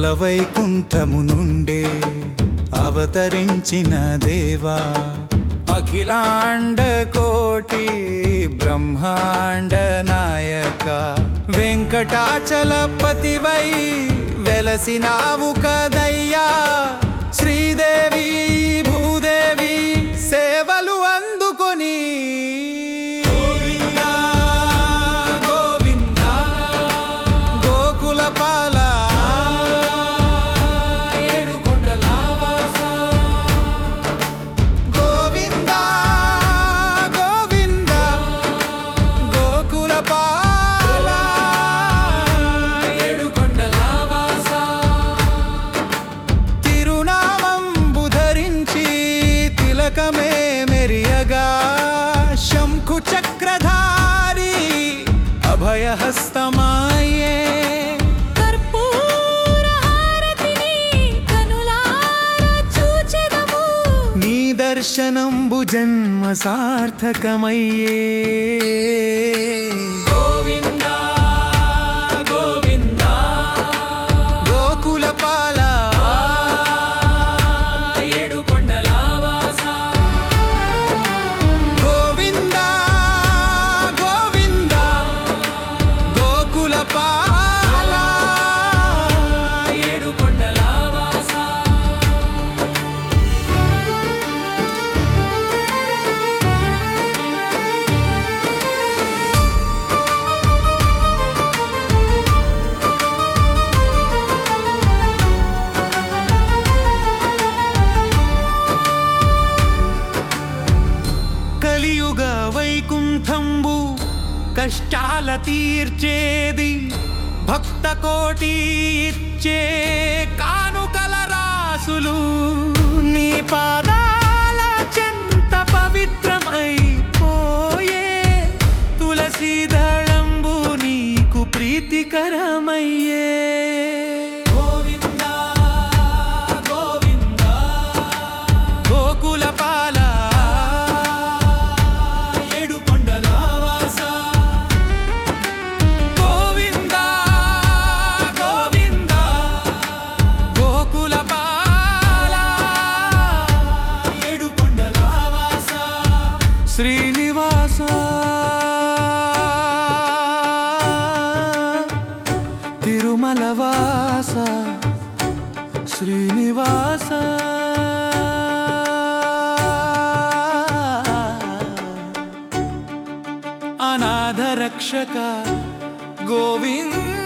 తిరుమల వైకుంఠము నుండే అవతరించిన దేవా అఖిలాండ కోటి బ్రహ్మాండ నాయక వెంకటాచలపతివై వెలసినావు కదయ్యా శ్రీదేవి భూదేవి సేవలు అందుకొని గోవిందా గోవిందా గోకుల పాల గోవింద గోవింద గోకుల పాల తిరునామంబు ధరించి తిలకమే మెరియగా శంఖు చక్రధారి అభయహస్తమాయే కర్పూర హారతిని కనులారా చూచెదము నీ దర్శనంబు జన్మ సార్థకమయ్యే గోవింద గోవింద గోకుల పాల గోవింద గోవింద గోకుల పాల కలియుగ వైకుంఠంబు కష్టాల తీర్చేది భక్త కోటి ఇచ్చే కానుకల రాసులు నీ పాదాల చెంత పవిత్రమై పోయే తులసి దళంబు నీకు ప్రీతికరమయ్యే గోవిందా గోవిందా గోకుల పాల ఏడు కొండల వాస గోవింద గోవింద గోకుల పాల ఏడు కొండల వాస శ్రీనివాస తిరుమల వాస శ్రీనివాస అనాథ రక్షక గోవింద